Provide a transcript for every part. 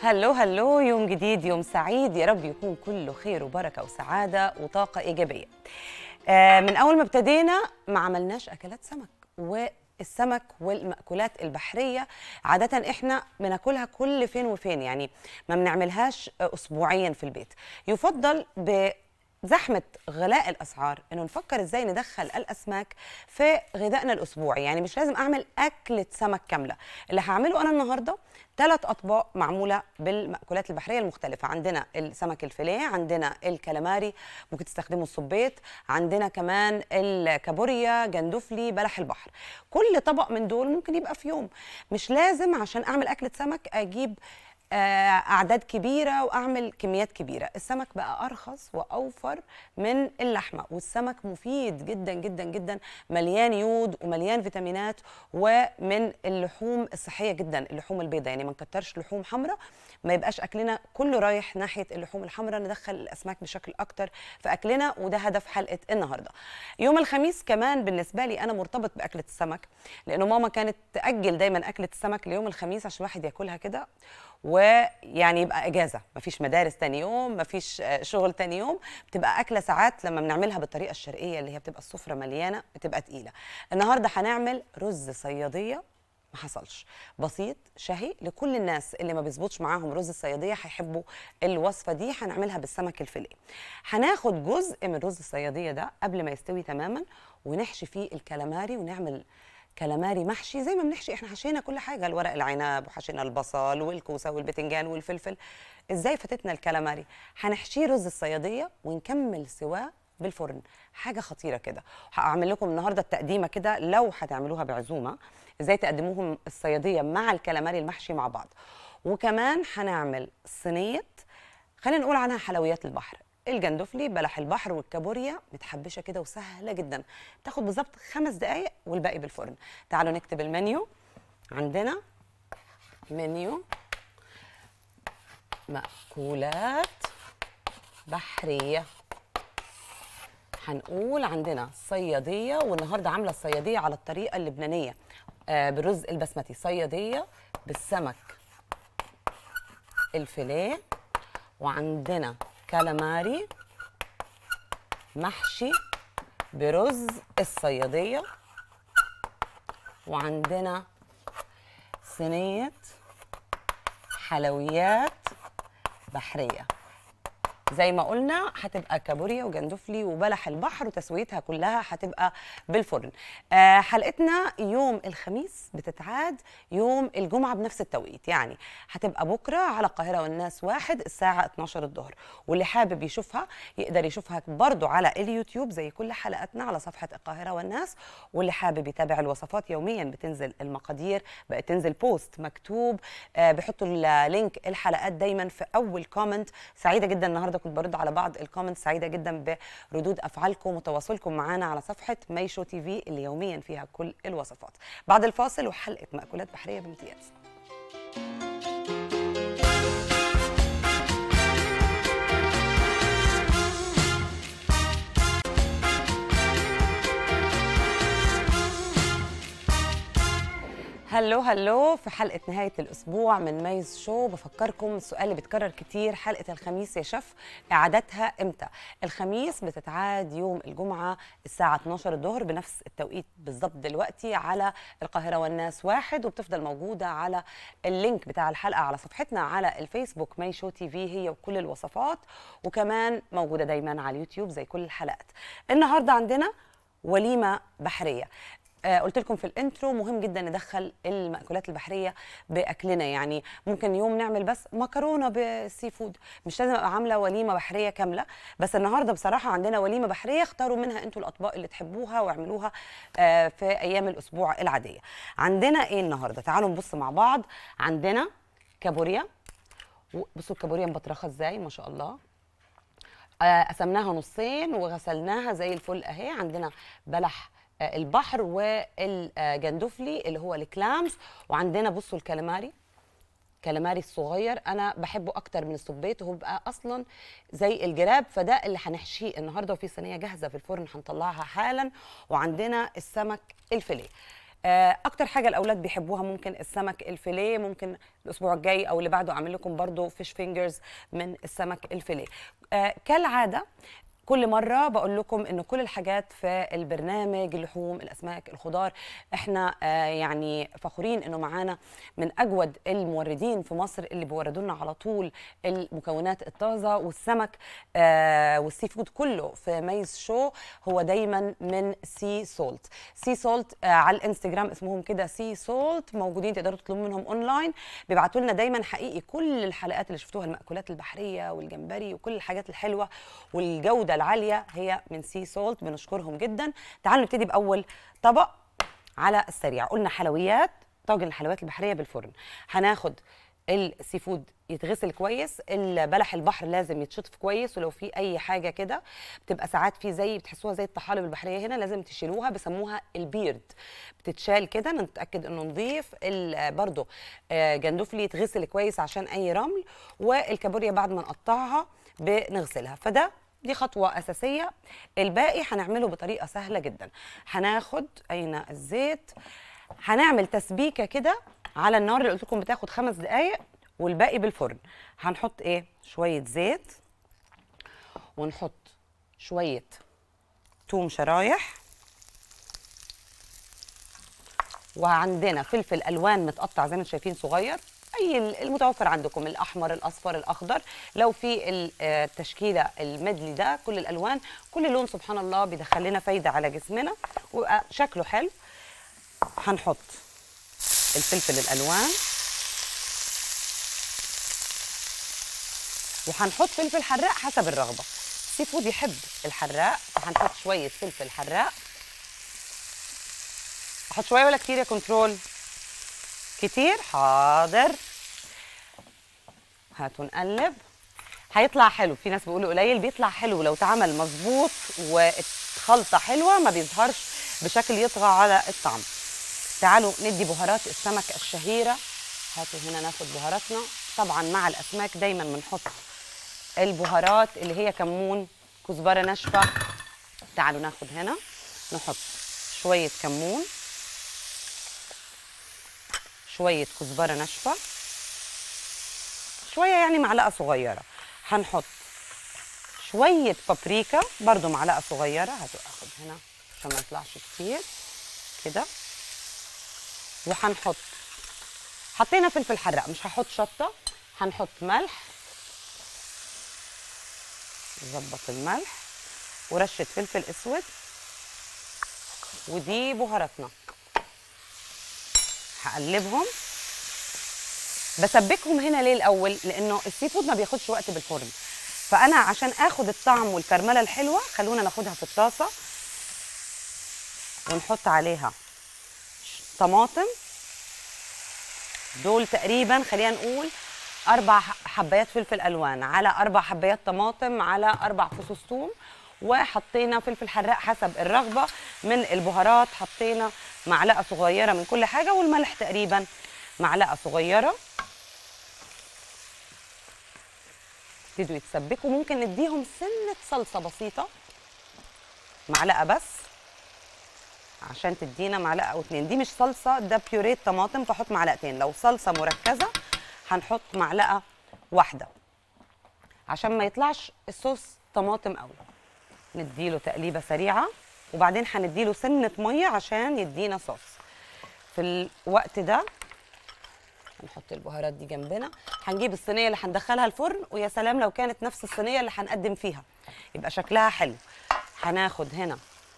هلو هلو يوم جديد يوم سعيد يا رب يكون كله خير وبركة وسعادة وطاقة إيجابية آه من أول ما ابتدينا ما عملناش أكلات سمك والسمك والمأكولات البحرية عادة إحنا بناكلها كل فين وفين يعني ما بنعملهاش أسبوعيا في البيت يفضل ب زحمة غلاء الأسعار إنه نفكر إزاي ندخل الأسماك في غذائنا الأسبوعي يعني مش لازم أعمل أكلة سمك كاملة اللي هعمله أنا النهاردة ثلاث أطباق معمولة بالمأكولات البحرية المختلفة عندنا السمك الفيليه عندنا الكالاماري ممكن تستخدموا الصبيط عندنا كمان الكابوريا جندفلي بلح البحر كل طبق من دول ممكن يبقى في يوم مش لازم عشان أعمل أكلة سمك أجيب اعداد كبيره واعمل كميات كبيره السمك بقى ارخص واوفر من اللحمه والسمك مفيد جدا جدا جدا مليان يود ومليان فيتامينات ومن اللحوم الصحيه جدا اللحوم البيضاء يعني ما نكترش لحوم حمراء ما يبقاش اكلنا كله رايح ناحيه اللحوم الحمراء ندخل الاسماك بشكل اكتر في اكلنا وده هدف حلقه النهارده يوم الخميس كمان بالنسبه لي انا مرتبط باكله السمك لانه ماما كانت تاجل دايما اكله السمك ليوم الخميس عشان الواحد ياكلها كده ويعني يبقى اجازه مفيش مدارس تاني يوم مفيش شغل تاني يوم بتبقى اكله ساعات لما بنعملها بالطريقه الشرقيه اللي هي بتبقى السفره مليانه بتبقى تقيله النهارده هنعمل رز صياديه ما حصلش بسيط شهي لكل الناس اللي ما بيظبطش معاهم رز الصياديه هيحبوا الوصفه دي هنعملها بالسمك الفيليه هناخد جزء من رز الصياديه ده قبل ما يستوي تماما ونحشي فيه الكالاماري ونعمل كالاماري محشي زي ما بنحشي احنا حشينا كل حاجه الورق العنب وحشينا البصل والكوسه والبتنجان والفلفل ازاي فاتتنا الكالاماري هنحشيه رز الصياديه ونكمل سواه بالفرن حاجه خطيره كده هعمل لكم النهارده التقديمه كده لو هتعملوها بعزومه ازاي تقدموهم الصياديه مع الكالاماري المحشي مع بعض وكمان هنعمل صينيه خلينا نقول عنها حلويات البحر الجندفلي بلح البحر والكابوريا متحبشه كده وسهله جدا بتاخد بالظبط خمس دقائق والباقي بالفرن تعالوا نكتب المنيو عندنا منيو مأكولات بحرية هنقول عندنا صيادية والنهاردة عاملة الصيادية على الطريقة اللبنانية آه بالرز البسمتي صيادية بالسمك الفيليه وعندنا كالاماري محشي برز الصيادية وعندنا صينية حلويات بحرية زي ما قلنا هتبقى كابوريا وجندفلي وبلح البحر وتسويتها كلها هتبقى بالفرن آه حلقتنا يوم الخميس بتتعاد يوم الجمعة بنفس التوقيت يعني هتبقى بكرة على القاهرة والناس واحد الساعة 12 الظهر واللي حابب يشوفها يقدر يشوفها برضو على اليوتيوب زي كل حلقاتنا على صفحة القاهرة والناس واللي حابب يتابع الوصفات يوميا بتنزل المقادير بقت تنزل بوست مكتوب آه بيحطوا اللينك الحلقات دايما في أول كومنت سعيدة جدا النهاردة كنت برد على بعض الكومنتس سعيده جدا بردود افعالكم وتواصلكم معنا على صفحه ميشو تي في اللي يوميا فيها كل الوصفات بعد الفاصل وحلقه مأكولات بحريه بامتياز هلو هلو في حلقة نهاية الأسبوع من ميز شو بفكركم السؤال اللي بيتكرر كتير حلقة الخميس يا شف إعادتها إمتى؟ الخميس بتتعاد يوم الجمعة الساعة 12 الظهر بنفس التوقيت بالظبط دلوقتي على القاهرة والناس واحد وبتفضل موجودة على اللينك بتاع الحلقة على صفحتنا على الفيسبوك مي شو تي في هي وكل الوصفات وكمان موجودة دايما على اليوتيوب زي كل الحلقات النهاردة عندنا وليمة بحرية آه قلت لكم في الانترو مهم جدا ندخل المأكولات البحرية بأكلنا يعني ممكن يوم نعمل بس مكرونة بالسي فود مش لازم ابقى عاملة وليمة بحرية كاملة بس النهاردة بصراحة عندنا وليمة بحرية اختاروا منها انتوا الأطباق اللي تحبوها واعملوها آه في أيام الأسبوع العادية عندنا ايه النهاردة تعالوا نبص مع بعض عندنا كابوريا بصوا الكابوريا مبطرخة ازاي ما شاء الله آه قسمناها نصين وغسلناها زي الفل اهي عندنا بلح البحر والجندفلي اللي هو الكلامز وعندنا بصوا الكالاماري كالاماري الصغير انا بحبه اكتر من السبيت وهو بيبقى اصلا زي الجراب فده اللي هنحشيه النهارده وفي صينيه جاهزه في الفرن هنطلعها حالا وعندنا السمك الفيليه آه، اكتر حاجه الاولاد بيحبوها ممكن السمك الفيليه ممكن الاسبوع الجاي او اللي بعده اعمل لكم برضو فيش فينجرز من السمك الفيليه آه، كالعاده كل مرة بقول لكم إنه كل الحاجات في البرنامج اللحوم الأسماك الخضار إحنا آه يعني فخورين إنه معانا من أجود الموردين في مصر اللي بيوردوا لنا على طول المكونات الطازة والسمك آه والسي فود كله في ميز شو هو دايما من سي سولت سي سولت آه على الانستجرام اسمهم كده سي سولت موجودين تقدروا تطلبوا منهم اونلاين بيبعتوا لنا دايما حقيقي كل الحلقات اللي شفتوها المأكولات البحرية والجمبري وكل الحاجات الحلوة والجودة العاليه هي من سي سولت بنشكرهم جدا تعالوا نبتدي باول طبق على السريع قلنا حلويات طاجن الحلويات البحريه بالفرن هناخد السي فود يتغسل كويس البلح البحر لازم يتشطف كويس ولو في اي حاجه كده بتبقى ساعات في زي بتحسوها زي الطحالب البحريه هنا لازم تشيلوها بيسموها البيرد بتتشال كده نتاكد انه نظيف برده جندفلي يتغسل كويس عشان اي رمل والكابوريا بعد ما نقطعها بنغسلها فده دي خطوة أساسية الباقي هنعمله بطريقة سهلة جدا هناخد أين الزيت هنعمل تسبيكة كده على النار اللي قلت لكم بتاخد خمس دقايق والباقي بالفرن هنحط ايه شوية زيت ونحط شوية توم شرايح وعندنا فلفل الوان متقطع زي ما انتم شايفين صغير اي المتوفر عندكم الاحمر الاصفر الاخضر لو في التشكيله المدلي ده كل الالوان كل لون سبحان الله بيدخل لنا فايده على جسمنا ويبقى شكله حلو هنحط الفلفل الالوان وهنحط فلفل حراق حسب الرغبه السي فود يحب الحراق فهنحط شويه فلفل حراق احط شويه ولا كتير يا كنترول كتير حاضر هاتوا نقلب هيطلع حلو في ناس بيقولوا قليل بيطلع حلو لو اتعمل مظبوط والخلطه حلوه ما بيظهرش بشكل يطغى على الطعم تعالوا ندي بهارات السمك الشهيره هاتوا هنا ناخد بهاراتنا طبعا مع الاسماك دايما بنحط البهارات اللي هي كمون كزبره ناشفه تعالوا ناخد هنا نحط شويه كمون شويه كزبره ناشفه شويه يعني معلقه صغيره هنحط شويه بابريكا برضو معلقه صغيره هاتوا اخد هنا عشان ما يطلعش كتير كده وهنحط حطينا فلفل حراق مش هحط شطه هنحط ملح نظبط الملح ورشه فلفل اسود ودي بهاراتنا هقلبهم بسبكهم هنا ليه الاول لانه السي فود ما بياخدش وقت بالفرن فانا عشان اخد الطعم والكرمله الحلوه خلونا ناخدها في الطاسه ونحط عليها طماطم دول تقريبا خلينا نقول اربع حبايات فلفل الوان على اربع حبايات طماطم على اربع فصوص ثوم وحطينا فلفل حراق حسب الرغبه من البهارات حطينا معلقه صغيره من كل حاجه والملح تقريبا معلقه صغيره يبتدوا يتسبكوا ممكن نديهم سنه صلصه بسيطه معلقه بس عشان تدينا معلقه او اتنين دي مش صلصه ده بيوريه طماطم فحط معلقتين لو صلصه مركزه هنحط معلقه واحده عشان ما يطلعش الصوص طماطم قوي نديله تقليبه سريعه وبعدين هنديله سنه ميه عشان يدينا صوص في الوقت ده هنحط البهارات دي جنبنا هنجيب الصينيه اللي هندخلها الفرن ويا سلام لو كانت نفس الصينيه اللي هنقدم فيها يبقى شكلها حلو هناخد هنا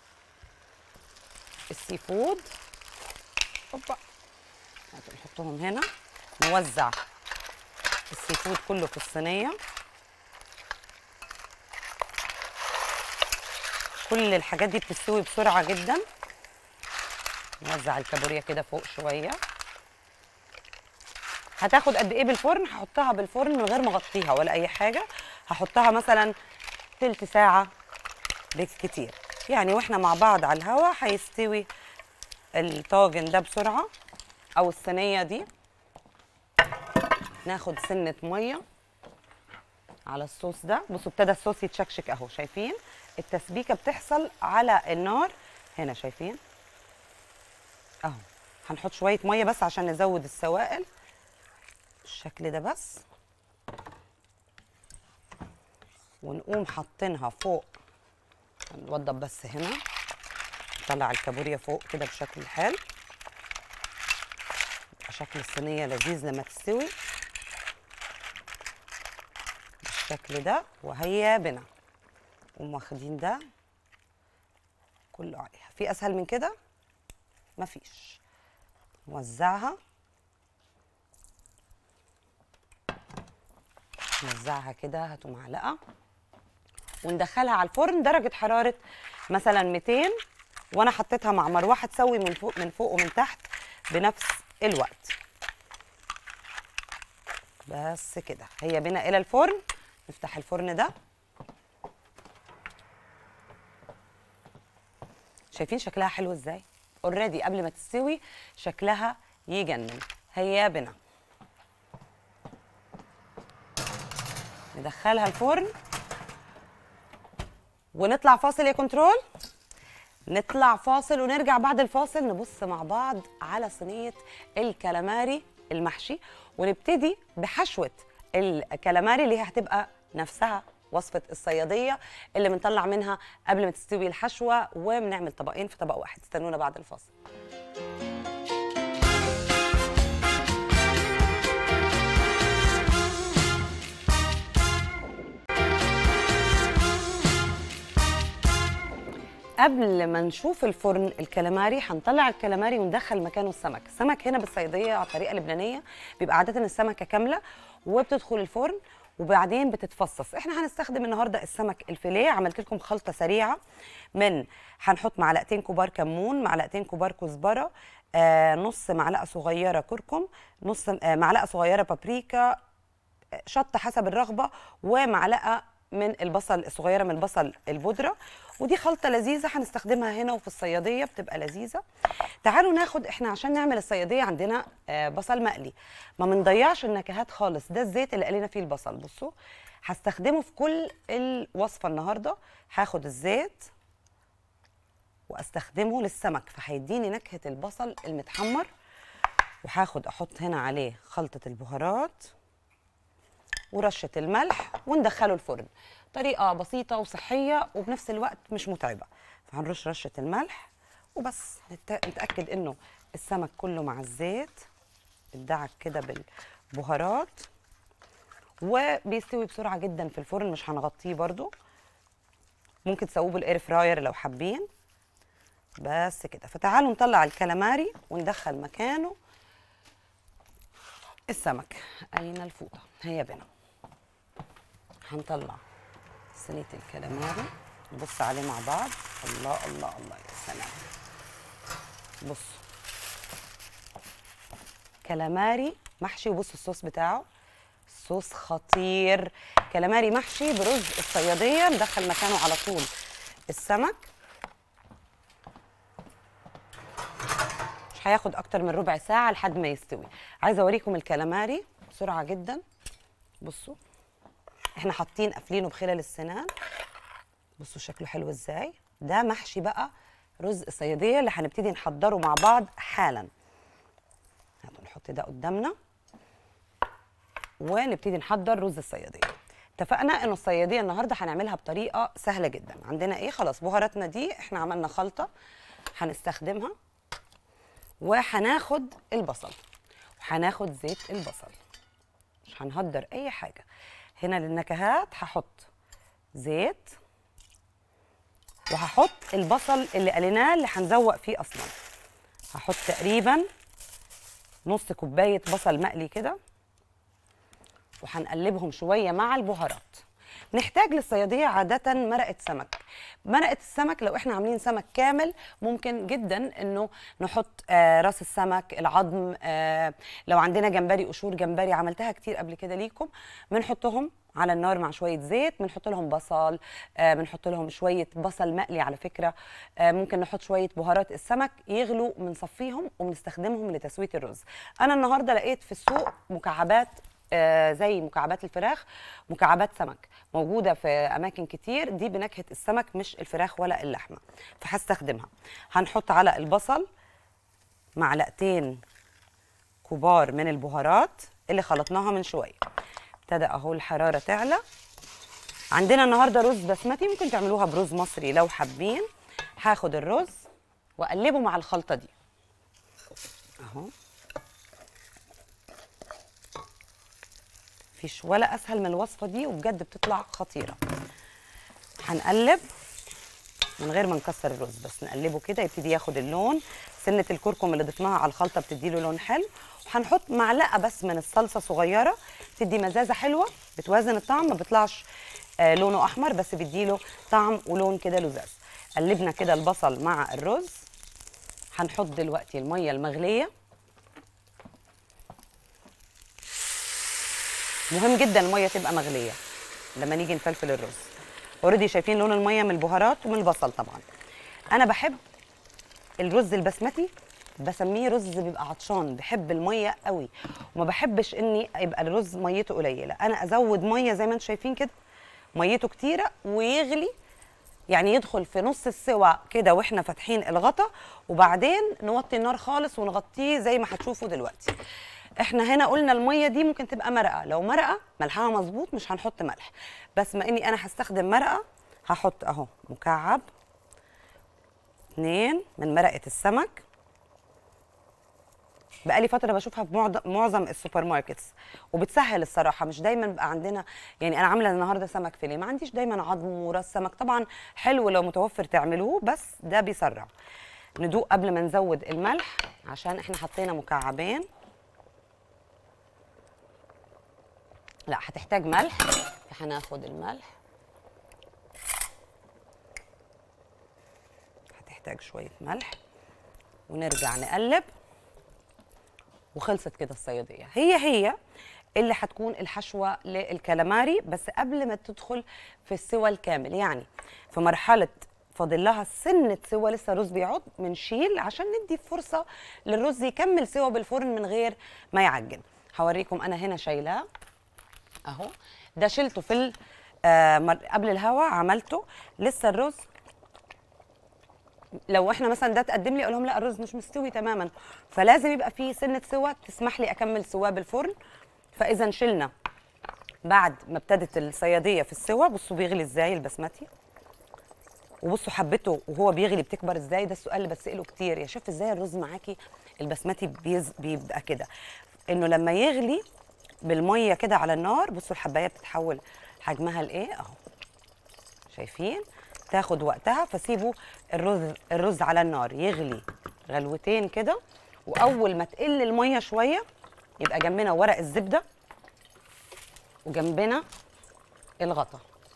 السي فود اوبا نحطهم هنا نوزع السي فود كله في الصينيه كل الحاجات دي بتستوي بسرعه جدا نوزع الكابوريا كده فوق شويه هتاخد قد ايه بالفرن هحطها بالفرن من غير ما اغطيها ولا اي حاجه هحطها مثلا تلت ساعه بالكتير يعني واحنا مع بعض على الهوا هيستوي الطاجن ده بسرعه او الصينيه دي ناخد سنه ميه على الصوص ده بصوا ابتدى الصوص يتشكشك اهو شايفين التسبيكه بتحصل على النار هنا شايفين اهو هنحط شويه ميه بس عشان نزود السوائل بالشكل ده بس ونقوم حاطينها فوق نوضب بس هنا نطلع الكابوريا فوق كده بشكل حلو يبقى شكل الصينيه لذيذ لما تستوي بالشكل ده وهيا بنا نقوم واخدين ده كله عليها في اسهل من كده مفيش نوزعها نوزعها كده هاتوا معلقه وندخلها على الفرن درجه حراره مثلا 200 وانا حطيتها مع مروحه تسوي من فوق من فوق ومن تحت بنفس الوقت بس كده هي بنا الى الفرن نفتح الفرن ده شايفين شكلها حلو ازاي اوريدي قبل ما تستوي شكلها يجنن هيا بنا ندخلها الفرن ونطلع فاصل يا كنترول نطلع فاصل ونرجع بعد الفاصل نبص مع بعض على صينية الكالاماري المحشي ونبتدي بحشوة الكالاماري اللي هي هتبقى نفسها وصفة الصيادية اللي بنطلع منها قبل ما تستوي الحشوة وبنعمل طبقين في طبق واحد استنونا بعد الفاصل قبل ما نشوف الفرن الكلاماري هنطلع الكلاماري وندخل مكانه السمك السمك هنا بالصياديه على الطريقه اللبنانيه بيبقى عاده السمكه كامله وبتدخل الفرن وبعدين بتتفصص احنا هنستخدم النهارده السمك الفيليه عملت لكم خلطه سريعه من هنحط معلقتين كبار كمون معلقتين كبار كزبره آه نص معلقه صغيره كركم نص آه معلقه صغيره بابريكا شطه حسب الرغبه ومعلقه من البصل الصغيره من البصل البودره ودي خلطه لذيذه هنستخدمها هنا وفي الصياديه بتبقى لذيذه تعالوا ناخد احنا عشان نعمل الصياديه عندنا آه بصل مقلي ما بنضيعش النكهات خالص ده الزيت اللي قلينا فيه البصل بصوا هستخدمه في كل الوصفه النهارده هاخد الزيت واستخدمه للسمك فهيديني نكهه البصل المتحمر وهاخد احط هنا عليه خلطه البهارات ورشه الملح وندخله الفرن طريقه بسيطه وصحيه وبنفس الوقت مش متعبه فهنرش رشه الملح وبس نتاكد انه السمك كله مع الزيت ادعك كده بالبهارات وبيستوي بسرعه جدا في الفرن مش هنغطيه برده ممكن تسووه بالاير فراير لو حابين بس كده فتعالوا نطلع الكلاماري وندخل مكانه السمك اين الفوطه هيا بنا هنطلع صينيه الكلاماري نبص عليه مع بعض الله الله الله يا سلام بصوا كلاماري محشي وبصوا الصوص بتاعه صوص خطير كلاماري محشي برز الصياديه ندخل مكانه على طول السمك مش هياخد اكتر من ربع ساعه لحد ما يستوي عايزه اوريكم الكلاماري بسرعه جدا بصوا احنا حاطين قافلينه بخلال السنان بصوا شكله حلو ازاي ده محشي بقى رز الصياديه اللي هنبتدي نحضره مع بعض حالا نحط ده قدامنا ونبتدي نحضر رز الصياديه اتفقنا انه الصياديه النهارده هنعملها بطريقه سهله جدا عندنا ايه خلاص بهاراتنا دي احنا عملنا خلطه هنستخدمها وهناخد البصل وهناخد زيت البصل مش هنهدر اي حاجه هنا للنكهات هحط زيت وهحط البصل اللي قليناه اللي هنزوق فيه اصلا هحط تقريبا نص كوبايه بصل مقلي كده وهنقلبهم شويه مع البهارات نحتاج للصياديه عاده مرقه سمك مرقه السمك لو احنا عاملين سمك كامل ممكن جدا انه نحط آه راس السمك العظم آه لو عندنا جمبري قشور جمبري عملتها كتير قبل كده ليكم بنحطهم على النار مع شويه زيت بنحط لهم بصل آه بنحط لهم شويه بصل مقلي على فكره آه ممكن نحط شويه بهارات السمك يغلوا بنصفيهم وبنستخدمهم لتسويه الرز انا النهارده لقيت في السوق مكعبات آه زي مكعبات الفراخ مكعبات سمك موجوده في اماكن كتير دي بنكهه السمك مش الفراخ ولا اللحمه فهستخدمها هنحط على البصل معلقتين كبار من البهارات اللي خلطناها من شويه ابتدى اهو الحراره تعلى عندنا النهارده رز بسمتي ممكن تعملوها برز مصري لو حابين هاخد الرز واقلبه مع الخلطه دي اهو مفيش ولا اسهل من الوصفه دي وبجد بتطلع خطيره هنقلب من غير ما نكسر الرز بس نقلبه كده يبتدي ياخد اللون سنه الكركم اللي ضفناها على الخلطه بتدي له لون حلو وهنحط معلقه بس من الصلصه صغيره تدي مزازه حلوه بتوازن الطعم ما بيطلعش آه لونه احمر بس بيديله طعم ولون كده لذاذ قلبنا كده البصل مع الرز هنحط دلوقتي الميه المغليه مهم جدا الميه تبقى مغليه لما نيجي نفلفل الرز اوريدي شايفين لون الميه من البهارات ومن البصل طبعا انا بحب الرز البسمتي بسميه رز بيبقى عطشان بحب الميه قوي وما بحبش اني يبقى الرز ميته قليله انا ازود ميه زي ما انتم شايفين كده ميته كتيره ويغلي يعني يدخل في نص السوا كده واحنا فاتحين الغطا وبعدين نوطي النار خالص ونغطيه زي ما هتشوفوا دلوقتي احنا هنا قلنا الميه دي ممكن تبقى مرقه لو مرقه ملحها مظبوط مش هنحط ملح بس ما اني انا هستخدم مرقه هحط اهو مكعب اتنين من مرقه السمك بقالي فتره بشوفها في معض- معظم السوبر ماركتس وبتسهل الصراحه مش دايما بقى عندنا يعني انا عامله النهارده سمك فيليه ما عنديش دايما عظم وراس سمك طبعا حلو لو متوفر تعملوه بس ده بيسرع ندوق قبل ما نزود الملح عشان احنا حطينا مكعبين لا هتحتاج ملح هناخد الملح هتحتاج شويه ملح ونرجع نقلب وخلصت كده الصياديه هي هي اللي هتكون الحشوه للكالاماري بس قبل ما تدخل في السوى الكامل يعني في مرحله فاضل لها سنه سوى لسه الرز بيعض بنشيل عشان ندي فرصه للرز يكمل سوى بالفرن من غير ما يعجن هوريكم انا هنا شايلاه اهو ده شلته في ال- آه مر- قبل الهوا عملته لسه الرز لو احنا مثلا ده تقدم لي اقول لهم لا الرز مش مستوي تماما فلازم يبقى فيه سنه سوا تسمح لي اكمل سواه بالفرن فاذا شلنا بعد ما ابتدت الصياديه في السوا بصوا بيغلي ازاي البسمتي وبصوا حبته وهو بيغلي بتكبر ازاي ده السؤال اللي بتساله كتير يا شيف ازاي الرز معاكي البسمتي بيز بيبقى كده انه لما يغلي بالميه كده على النار بصوا الحبايه بتتحول حجمها لايه اهو شايفين تاخد وقتها فسيبوا الرز الرز على النار يغلي غلوتين كده واول ما تقل الميه شويه يبقى جنبنا ورق الزبده وجنبنا الغطا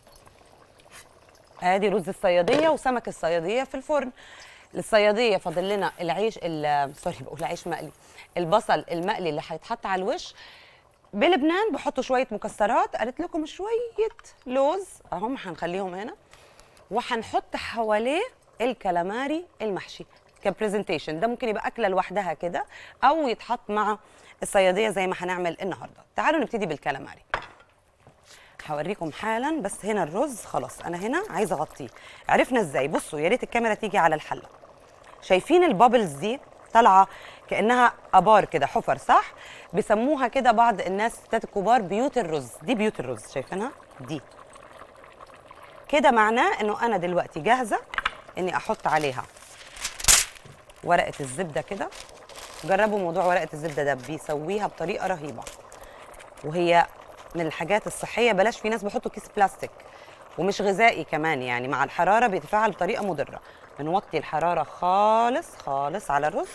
ادي رز الصياديه وسمك الصياديه في الفرن الصياديه فاضل لنا العيش ال- سوري بقول عيش مقلي البصل المقلي اللي هيتحط على الوش بلبنان بحطوا شويه مكسرات قالت لكم شويه لوز اهم هنخليهم هنا وهنحط حواليه الكلاماري المحشي كبرزنتيشن ده ممكن يبقى اكله لوحدها كده او يتحط مع الصياديه زي ما هنعمل النهارده تعالوا نبتدي بالكلاماري هوريكم حالا بس هنا الرز خلاص انا هنا عايزه اغطيه عرفنا ازاي بصوا يا ريت الكاميرا تيجي على الحله شايفين البابلز دي طالعه كانها ابار كده حفر صح بيسموها كده بعض الناس ستات الكبار بيوت الرز دي بيوت الرز شايفينها دي كده معناه انه انا دلوقتي جاهزه اني احط عليها ورقه الزبده كده جربوا موضوع ورقه الزبده ده بيسويها بطريقه رهيبه وهي من الحاجات الصحيه بلاش في ناس بيحطوا كيس بلاستيك ومش غذائي كمان يعني مع الحراره بيتفاعل بطريقه مضره بنوطي الحراره خالص خالص على الرز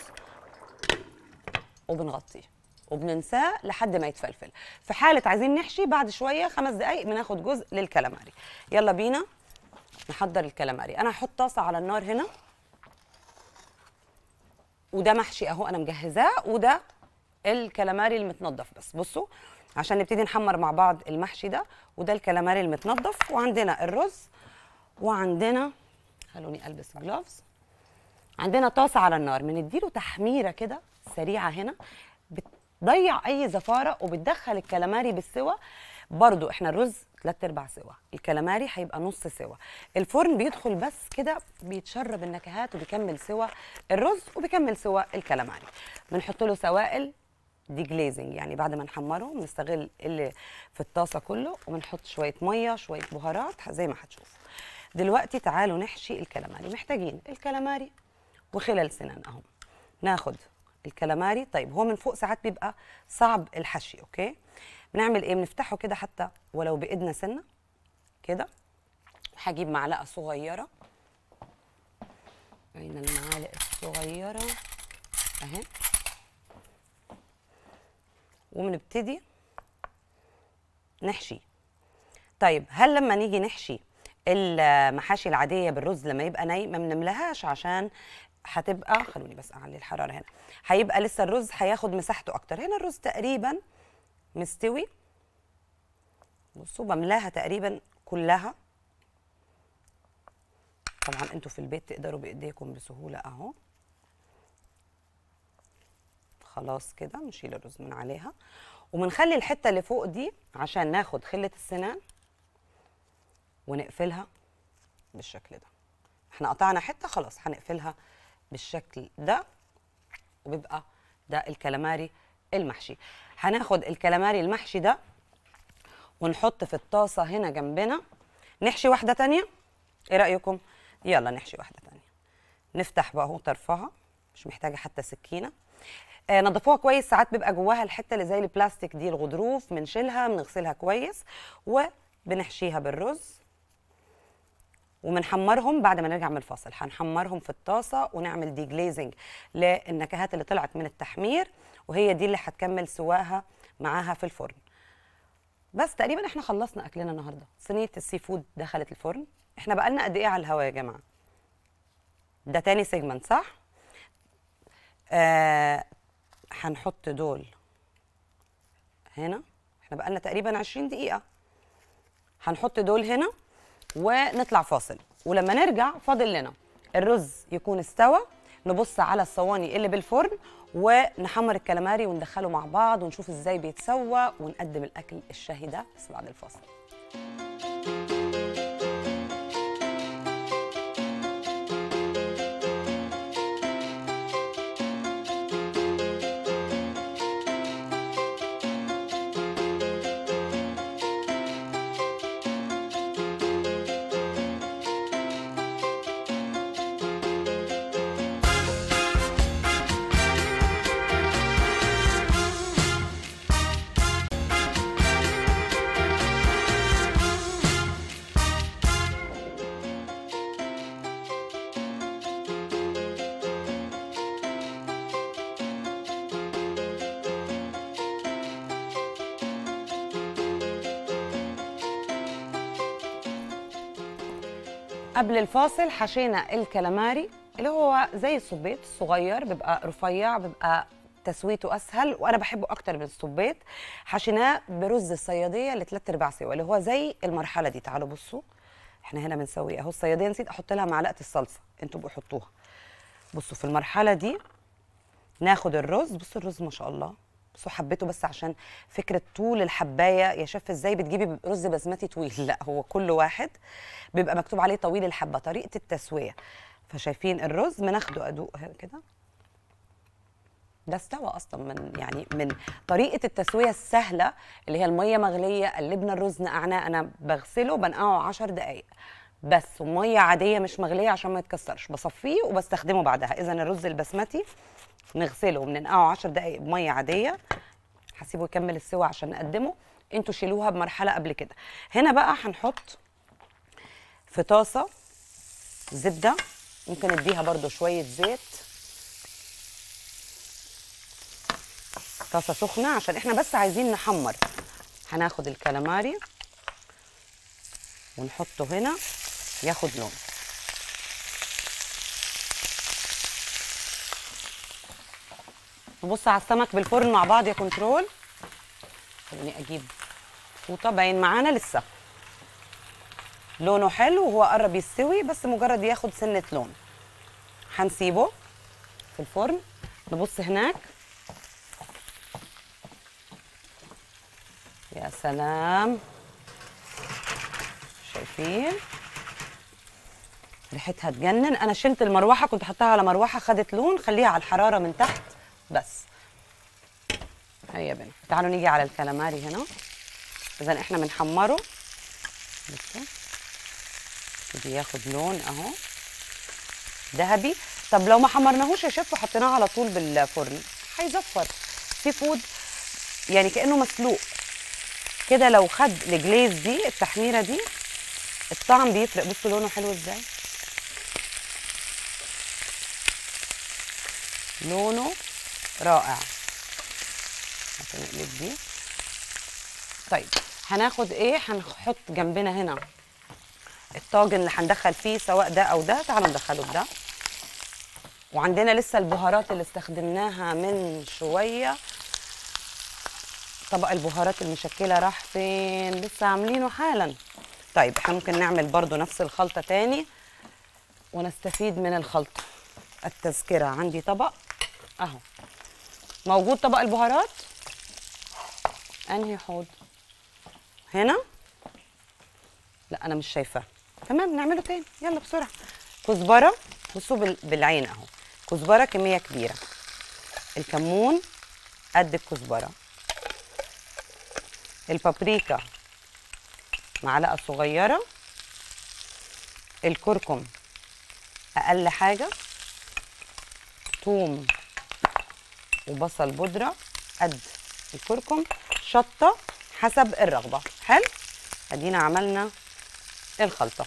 وبنغطيه وبننساه لحد ما يتفلفل في حاله عايزين نحشي بعد شويه خمس دقائق بناخد جزء للكلاماري يلا بينا نحضر الكلاماري انا هحط طاسه على النار هنا وده محشي اهو انا مجهزاه وده الكلاماري المتنضف بس بصوا عشان نبتدي نحمر مع بعض المحشي ده وده الكلاماري المتنضف وعندنا الرز وعندنا خلوني البس جلوفز عندنا طاسه على النار بنديله تحميره كده سريعه هنا بتضيع اي زفاره وبتدخل الكلاماري بالسوا برضو احنا الرز تلات ارباع سوا الكلاماري هيبقى نص سوا الفرن بيدخل بس كده بيتشرب النكهات وبيكمل سوا الرز وبيكمل سوا الكلاماري بنحط له سوائل دي جليزنج يعني بعد ما نحمره بنستغل اللي في الطاسه كله وبنحط شويه ميه شويه بهارات زي ما هتشوفوا دلوقتي تعالوا نحشي الكلاماري محتاجين الكلاماري وخلال سنان اهو ناخد الكلاماري طيب هو من فوق ساعات بيبقى صعب الحشي اوكي بنعمل ايه بنفتحه كده حتى ولو بايدنا سنه كده هجيب معلقه صغيره اين المعالق الصغيره اهي وبنبتدي نحشي طيب هل لما نيجي نحشي المحاشي العاديه بالرز لما يبقى ني ما بنملاهاش عشان هتبقى خلوني بس اعلي الحراره هنا هيبقى لسه الرز هياخد مساحته اكتر هنا الرز تقريبا مستوي بصوا بملاها تقريبا كلها طبعا انتوا في البيت تقدروا بايديكم بسهوله اهو خلاص كده نشيل الرز من عليها وبنخلي الحته اللي فوق دي عشان ناخد خله السنان ونقفلها بالشكل ده احنا قطعنا حته خلاص هنقفلها بالشكل ده وبيبقى ده الكلاماري المحشي هناخد الكلاماري المحشي ده ونحط في الطاسه هنا جنبنا نحشي واحده تانية ايه رايكم يلا نحشي واحده تانية نفتح بقى اهو طرفها مش محتاجه حتى سكينه آه نضفوها كويس ساعات بيبقى جواها الحته اللي زي البلاستيك دي الغضروف بنشيلها بنغسلها كويس وبنحشيها بالرز وبنحمرهم بعد ما نرجع من الفاصل هنحمرهم في الطاسه ونعمل دي جليزنج للنكهات اللي طلعت من التحمير وهي دي اللي هتكمل سواها معاها في الفرن بس تقريبا احنا خلصنا اكلنا النهارده صينيه السي فود دخلت الفرن احنا بقالنا قد ايه على الهوا يا جماعه ده تاني سيجمنت صح آه هنحط دول هنا احنا بقالنا تقريبا 20 دقيقه هنحط دول هنا ونطلع فاصل ولما نرجع فاضل لنا الرز يكون استوى نبص على الصواني اللي بالفرن ونحمر الكلاماري وندخله مع بعض ونشوف ازاي بيتسوى ونقدم الاكل الشهي ده بس بعد الفاصل قبل الفاصل حشينا الكلاماري اللي هو زي الصبيط الصغير بيبقى رفيع بيبقى تسويته اسهل وانا بحبه اكتر من الصبيط حشيناه برز الصياديه لثلاث ارباع سوا اللي هو زي المرحله دي تعالوا بصوا احنا هنا بنسوي اهو الصياديه نسيت احط لها معلقه الصلصه انتوا بحطوها بصوا في المرحله دي ناخد الرز بصوا الرز ما شاء الله بصوا حبيته بس عشان فكره طول الحبايه يا شيف ازاي بتجيبي رز بسمتي طويل لا هو كل واحد بيبقى مكتوب عليه طويل الحبه طريقه التسويه فشايفين الرز بناخده ادوق كده ده استوى اصلا من يعني من طريقه التسويه السهله اللي هي الميه مغليه قلبنا الرز نقعناه انا بغسله بنقعه 10 دقائق بس وميه عاديه مش مغليه عشان ما يتكسرش بصفيه وبستخدمه بعدها اذا الرز البسمتي نغسله وبننقعه 10 دقائق بميه عاديه هسيبه يكمل السوا عشان نقدمه انتوا شيلوها بمرحله قبل كده هنا بقى هنحط في طاسه زبده ممكن نديها برده شويه زيت طاسه سخنه عشان احنا بس عايزين نحمر هناخد الكالاماري ونحطه هنا ياخد لون نبص على السمك بالفرن مع بعض يا كنترول خليني اجيب فوطه باين معانا لسه لونه حلو وهو قرب يستوي بس مجرد ياخد سنه لون هنسيبه في الفرن نبص هناك يا سلام شايفين ريحتها تجنن انا شلت المروحه كنت حطها على مروحه خدت لون خليها على الحراره من تحت بس هيا بنا تعالوا نيجي على الكلاماري هنا اذا احنا بنحمره بصوا بدي ياخد لون اهو ذهبي طب لو ما حمرناهوش يا شيف وحطيناه على طول بالفرن هيزفر سي فود يعني كانه مسلوق كده لو خد الجليز دي التحميره دي الطعم بيفرق بصوا لونه حلو ازاي لونه رائع هنقلب دي طيب هناخد ايه هنحط جنبنا هنا الطاجن اللي هندخل فيه سواء ده او ده تعالوا ندخله بده وعندنا لسه البهارات اللي استخدمناها من شويه طبق البهارات المشكله راح فين لسه عاملينه حالا طيب احنا ممكن نعمل برضو نفس الخلطه تاني ونستفيد من الخلطه التذكره عندي طبق اهو موجود طبق البهارات انهي حوض هنا لا انا مش شايفاه تمام نعمله تاني يلا بسرعه كزبره بصوا بال- بالعين اهو كزبره كميه كبيره الكمون قد الكزبره البابريكا معلقه صغيره الكركم اقل حاجه ثوم وبصل بودره قد الكركم شطه حسب الرغبه حلو ادينا عملنا الخلطه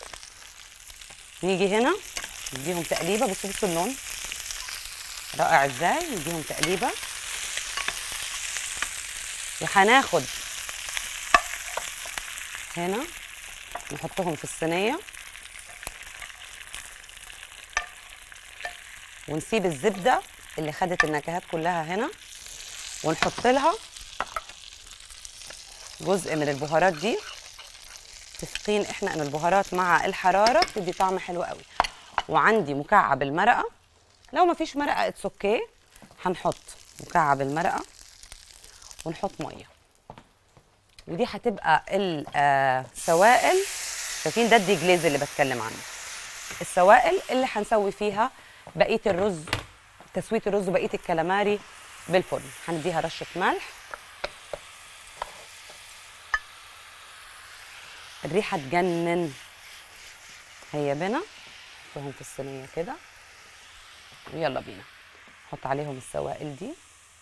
نيجي هنا نديهم تقليبه بصوا بصوا اللون رائع ازاي نديهم تقليبه وهناخد هنا نحطهم في الصينيه ونسيب الزبده اللي خدت النكهات كلها هنا ونحط لها جزء من البهارات دي متفقين احنا ان البهارات مع الحراره بتدي طعم حلو قوي وعندي مكعب المرقه لو ما فيش مرقه اتس اوكي هنحط مكعب المرقه ونحط ميه ودي هتبقى السوائل شايفين ده الديجليز اللي بتكلم عنه السوائل اللي هنسوي فيها بقيه الرز تسويه الرز وبقيه الكلاماري بالفرن هنديها رشه ملح الريحه تجنن هيا بنا نحطهم في الصينيه كده ويلا بينا نحط عليهم السوائل دي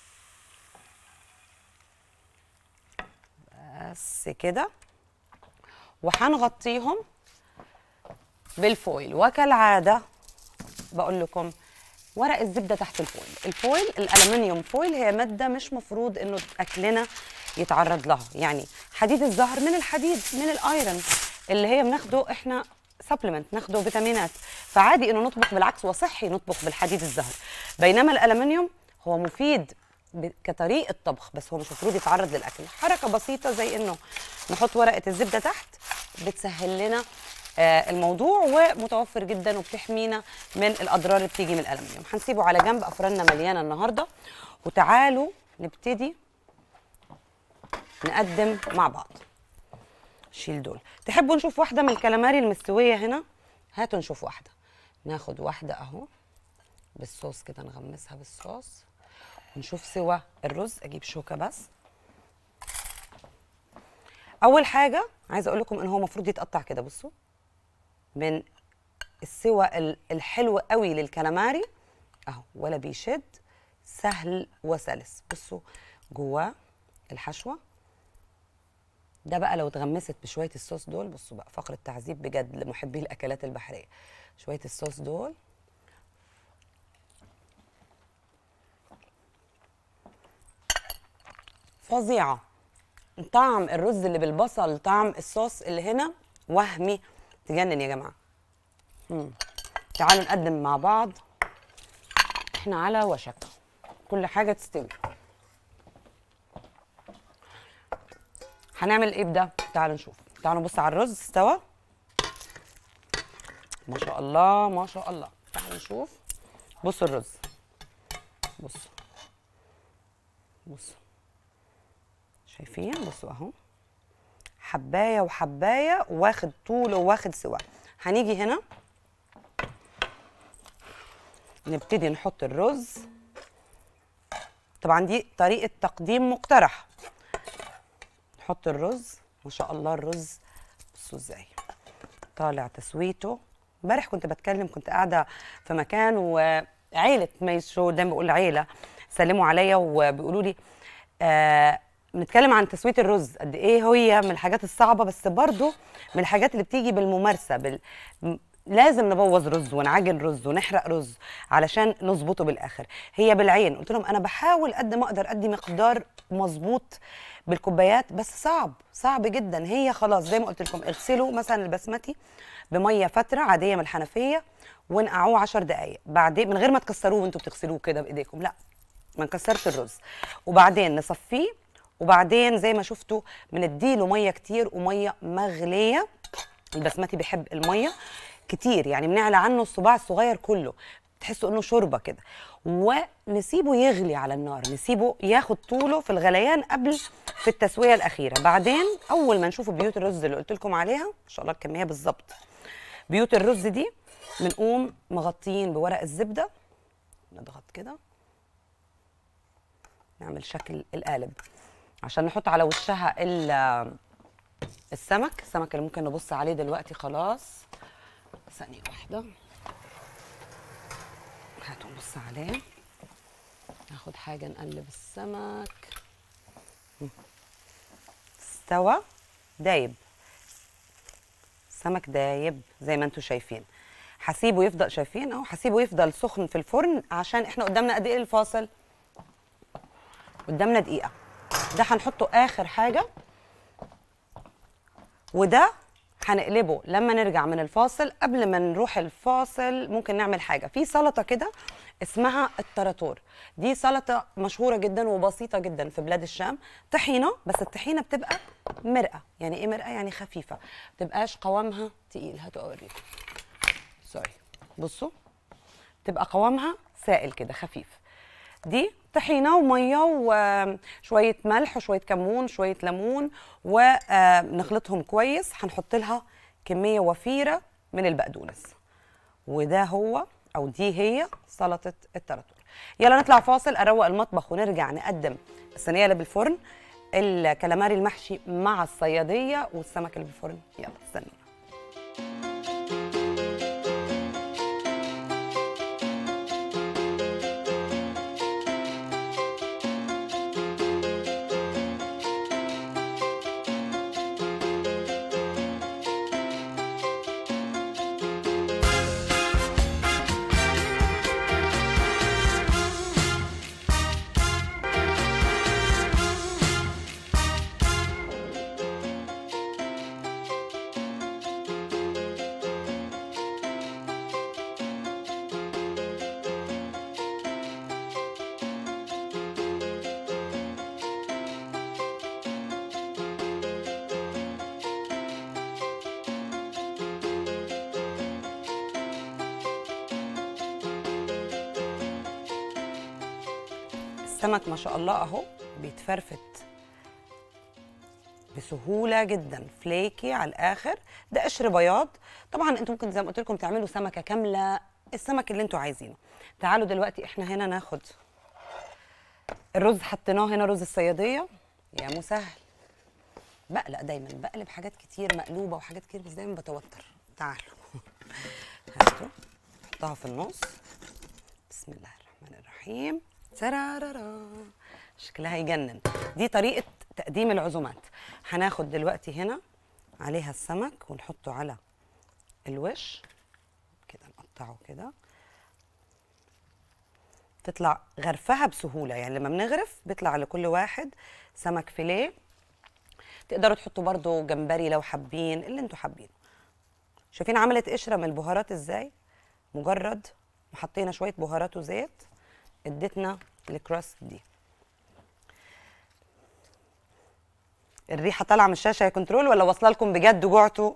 بس كده وهنغطيهم بالفويل وكالعاده بقول لكم ورق الزبده تحت الفويل الفويل الالومنيوم فويل هي ماده مش مفروض انه اكلنا يتعرض لها يعني حديد الزهر من الحديد من الايرون اللي هي بناخده احنا سبلمنت ناخده فيتامينات فعادي انه نطبخ بالعكس وصحي نطبخ بالحديد الزهر بينما الالومنيوم هو مفيد ب- كطريقه طبخ بس هو مش المفروض يتعرض للاكل حركه بسيطه زي انه نحط ورقه الزبده تحت بتسهل لنا آه، الموضوع ومتوفر جدا وبتحمينا من الاضرار اللي بتيجي من الالومنيوم هنسيبه على جنب افراننا مليانه النهارده وتعالوا نبتدي نقدم مع بعض شيل دول تحبوا نشوف واحده من الكلاماري المستويه هنا هاتوا نشوف واحده ناخد واحده اهو بالصوص كده نغمسها بالصوص ونشوف سوا الرز اجيب شوكه بس اول حاجه عايزه اقول لكم ان هو المفروض يتقطع كده بصوا من السوى ال- الحلو قوي للكلاماري اهو ولا بيشد سهل وسلس بصوا جواه الحشوه ده بقى لو اتغمست بشويه الصوص دول بصوا بقى فقره تعذيب بجد لمحبي الاكلات البحريه شويه الصوص دول فظيعه طعم الرز اللي بالبصل طعم الصوص اللي هنا وهمي تجنن يا جماعه مم. تعالوا نقدم مع بعض احنا على وشك كل حاجه تستوي هنعمل ايه بده تعالوا نشوف تعالوا نبص على الرز استوى ما شاء الله ما شاء الله تعالوا نشوف بصوا الرز بصوا بصوا شايفين بصوا اهو حبايه وحبايه واخد طول وواخد سوا هنيجي هنا نبتدي نحط الرز طبعا دي طريقه تقديم مقترح نحط الرز ما شاء الله الرز بصوا ازاي طالع تسويته امبارح كنت بتكلم كنت قاعده في مكان وعيله ميس شو دايما بقول عيله سلموا عليا وبيقولوا لي آه بنتكلم عن تسويه الرز قد ايه هي من الحاجات الصعبه بس برضو من الحاجات اللي بتيجي بالممارسه بال... م- لازم نبوظ رز ونعجن رز ونحرق رز علشان نظبطه بالاخر هي بالعين قلت لهم انا بحاول قد ما اقدر ادي مقدار مظبوط بالكوبايات بس صعب صعب جدا هي خلاص زي ما قلت لكم اغسلوا مثلا البسمتي بميه فتره عاديه من الحنفيه ونقعوه 10 دقائق بعدين من غير ما تكسروه وانتوا بتغسلوه كده بايديكم لا ما نكسرش الرز وبعدين نصفيه وبعدين زي ما شفتوا بنديله ميه كتير وميه مغليه البسمتي بيحب الميه كتير يعني بنعلى عنه الصباع الصغير كله تحسوا انه شوربه كده ونسيبه يغلي على النار نسيبه ياخد طوله في الغليان قبل في التسويه الاخيره بعدين اول ما نشوف بيوت الرز اللي قلت لكم عليها ان شاء الله الكميه بالظبط بيوت الرز دي بنقوم مغطيين بورق الزبده نضغط كده نعمل شكل القالب عشان نحط على وشها ال- السمك السمك اللي ممكن نبص عليه دلوقتي خلاص ثانية واحدة هاتوا نبص عليه ناخد حاجة نقلب السمك مم. استوى دايب السمك دايب زي ما انتم شايفين هسيبه يفضل شايفين اهو هسيبه يفضل سخن في الفرن عشان احنا قدامنا قد ايه الفاصل قدامنا دقيقة ده هنحطه آخر حاجة وده هنقلبه لما نرجع من الفاصل قبل ما نروح الفاصل ممكن نعمل حاجة في سلطة كده اسمها التراتور دي سلطة مشهورة جدا وبسيطة جدا في بلاد الشام طحينة بس الطحينة بتبقى مرقة يعني ايه مرقة يعني خفيفة بتبقاش قوامها تقيل هاتوا اوريكم سوري بصوا تبقى قوامها سائل كده خفيف دي طحينه وميه وشويه ملح وشويه كمون شويه ليمون ونخلطهم كويس هنحط لها كميه وفيره من البقدونس وده هو او دي هي سلطه التراتور يلا نطلع فاصل اروق المطبخ ونرجع نقدم الصينيه اللي بالفرن الكلاماري المحشي مع الصياديه والسمك اللي بالفرن يلا استنوا السمك ما شاء الله اهو بيتفرفت بسهوله جدا فليكي على الاخر ده قشر بياض طبعا انتم ممكن زي ما قلت لكم تعملوا سمكه كامله السمك اللي انتوا عايزينه تعالوا دلوقتي احنا هنا ناخد الرز حطيناه هنا رز الصياديه يا مسهل بقلق دايما بقلب حاجات كتير مقلوبه وحاجات كتير بس دايما بتوتر تعالوا هاتوا نحطها في النص بسم الله الرحمن الرحيم ترارارا شكلها يجنن دي طريقة تقديم العزومات هناخد دلوقتي هنا عليها السمك ونحطه على الوش كده نقطعه كده تطلع غرفها بسهولة يعني لما بنغرف بيطلع لكل واحد سمك فيليه تقدروا تحطوا برضو جمبري لو حابين اللي انتوا حابينه شايفين عملت قشرة من البهارات ازاي مجرد ما حطينا شوية بهارات وزيت ادتنا الكراست دي الريحه طالعه من الشاشه يا كنترول ولا واصله لكم بجد جوعتوا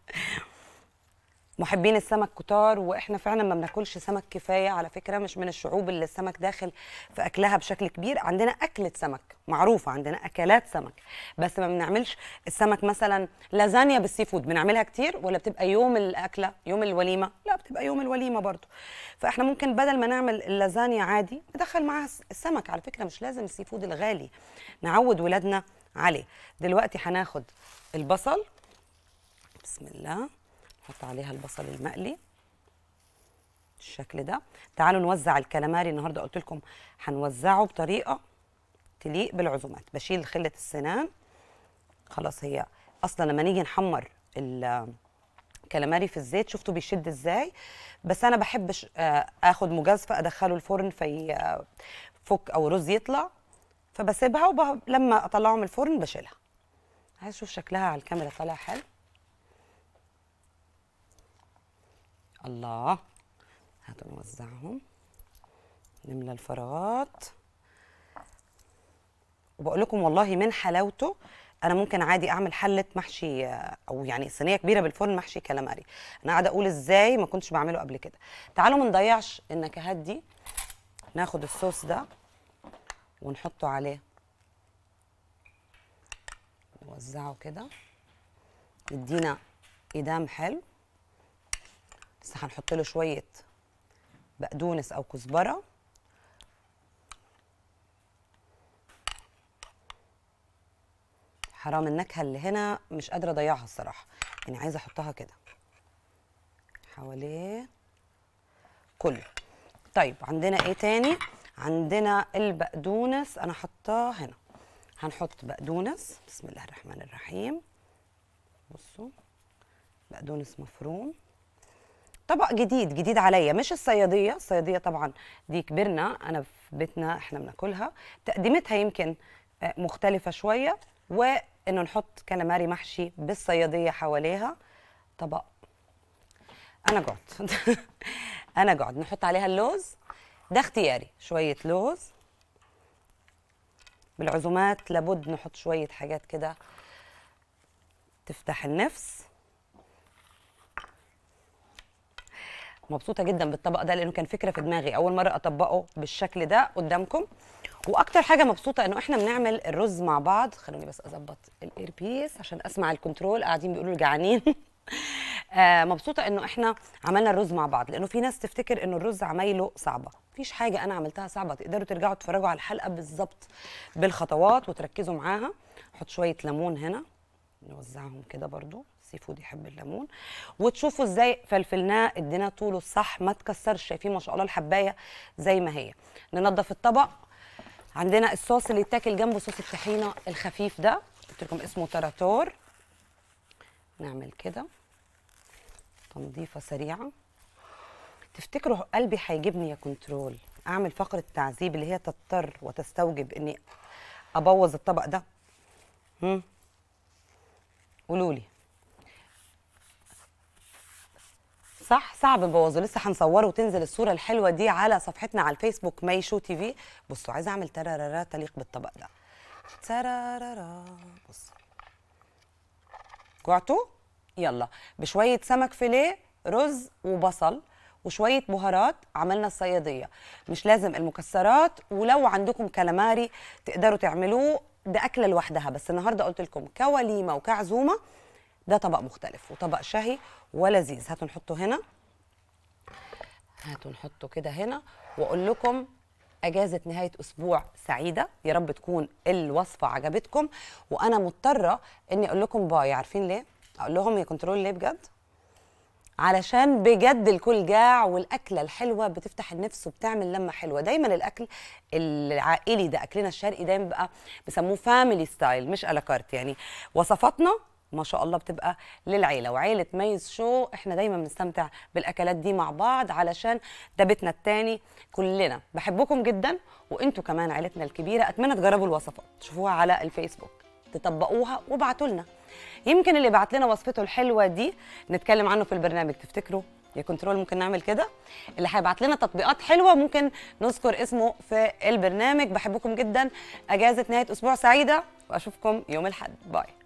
محبين السمك كتار واحنا فعلا ما بناكلش سمك كفايه على فكره مش من الشعوب اللي السمك داخل في اكلها بشكل كبير عندنا اكله سمك معروفه عندنا اكلات سمك بس ما بنعملش السمك مثلا لازانيا بالسي فود بنعملها كتير ولا بتبقى يوم الاكله يوم الوليمه لا بتبقى يوم الوليمه برضو فاحنا ممكن بدل ما نعمل اللازانيا عادي ندخل معاها السمك على فكره مش لازم السي فود الغالي نعود ولادنا عليه دلوقتي هناخد البصل بسم الله نحط عليها البصل المقلي بالشكل ده تعالوا نوزع الكلاماري النهارده قلت لكم هنوزعه بطريقه تليق بالعزومات بشيل خله السنان خلاص هي اصلا لما نيجي نحمر الكلاماري في الزيت شفتوا بيشد ازاي بس انا بحبش اخد مجازفه ادخله الفرن في فك او رز يطلع فبسيبها ولما اطلعه من الفرن بشيلها عايز اشوف شكلها على الكاميرا طالع حلو الله هاتوا نوزعهم نملى الفراغات وبقول لكم والله من حلاوته انا ممكن عادي اعمل حله محشي او يعني صينيه كبيره بالفرن محشي كلاماري انا قاعده اقول ازاي ما كنتش بعمله قبل كده تعالوا ما نضيعش النكهات دي ناخد الصوص ده ونحطه عليه نوزعه كده يدينا ايدام حلو بس هنحط له شويه بقدونس او كزبره حرام النكهه اللي هنا مش قادره اضيعها الصراحه يعني عايزه احطها كده حواليه كله طيب عندنا ايه تاني عندنا البقدونس انا حطاه هنا هنحط بقدونس بسم الله الرحمن الرحيم بصوا بقدونس مفروم طبق جديد جديد عليا مش الصياديه الصياديه طبعا دي كبرنا انا في بيتنا احنا بناكلها تقديمتها يمكن مختلفه شويه وانه نحط كالاماري محشي بالصياديه حواليها طبق انا جعت انا جعت نحط عليها اللوز ده اختياري شويه لوز بالعزومات لابد نحط شويه حاجات كده تفتح النفس مبسوطه جدا بالطبق ده لانه كان فكره في دماغي اول مره اطبقه بالشكل ده قدامكم واكتر حاجه مبسوطه انه احنا بنعمل الرز مع بعض خلوني بس اظبط الايربيس عشان اسمع الكنترول قاعدين بيقولوا جعانين آه مبسوطه انه احنا عملنا الرز مع بعض لانه في ناس تفتكر انه الرز عمايله صعبه مفيش حاجه انا عملتها صعبه تقدروا ترجعوا تتفرجوا على الحلقه بالظبط بالخطوات وتركزوا معاها حط شويه ليمون هنا نوزعهم كده برضو السي فود يحب الليمون وتشوفوا ازاي فلفلناه اديناه طوله الصح ما تكسرش شايفين ما شاء الله الحبايه زي ما هي ننضف الطبق عندنا الصوص اللي يتاكل جنبه صوص الطحينه الخفيف ده قلت لكم اسمه تراتور نعمل كده تنظيفه سريعه تفتكروا قلبي هيجيبني يا كنترول اعمل فقره تعذيب اللي هي تضطر وتستوجب اني ابوظ الطبق ده هم قولوا لي صح صعب نبوظه لسه هنصوره وتنزل الصوره الحلوه دي على صفحتنا على الفيسبوك ماي شو تي في بصوا عايزه اعمل ترارارا تليق بالطبق ده ترارارا بص جوعتوا يلا بشويه سمك فيليه رز وبصل وشويه بهارات عملنا الصياديه مش لازم المكسرات ولو عندكم كلاماري تقدروا تعملوه ده اكله لوحدها بس النهارده قلت لكم كوليمه وكعزومه ده طبق مختلف وطبق شهي ولذيذ هاتوا نحطه هنا هاتوا نحطه كده هنا واقول لكم اجازه نهايه اسبوع سعيده يا رب تكون الوصفه عجبتكم وانا مضطره اني اقول لكم باي عارفين ليه اقول لهم يا كنترول ليه بجد علشان بجد الكل جاع والاكله الحلوه بتفتح النفس وبتعمل لمه حلوه دايما الاكل العائلي ده اكلنا الشرقي دايما بقى بيسموه فاميلي ستايل مش الاكارت يعني وصفاتنا ما شاء الله بتبقى للعيله وعيله ميز شو احنا دايما بنستمتع بالاكلات دي مع بعض علشان ده بيتنا التاني كلنا بحبكم جدا وانتوا كمان عيلتنا الكبيره اتمنى تجربوا الوصفات تشوفوها على الفيسبوك تطبقوها وابعتوا لنا يمكن اللي بعت لنا وصفته الحلوه دي نتكلم عنه في البرنامج تفتكروا يا كنترول ممكن نعمل كده اللي هيبعت لنا تطبيقات حلوه ممكن نذكر اسمه في البرنامج بحبكم جدا اجازه نهايه اسبوع سعيده واشوفكم يوم الاحد باي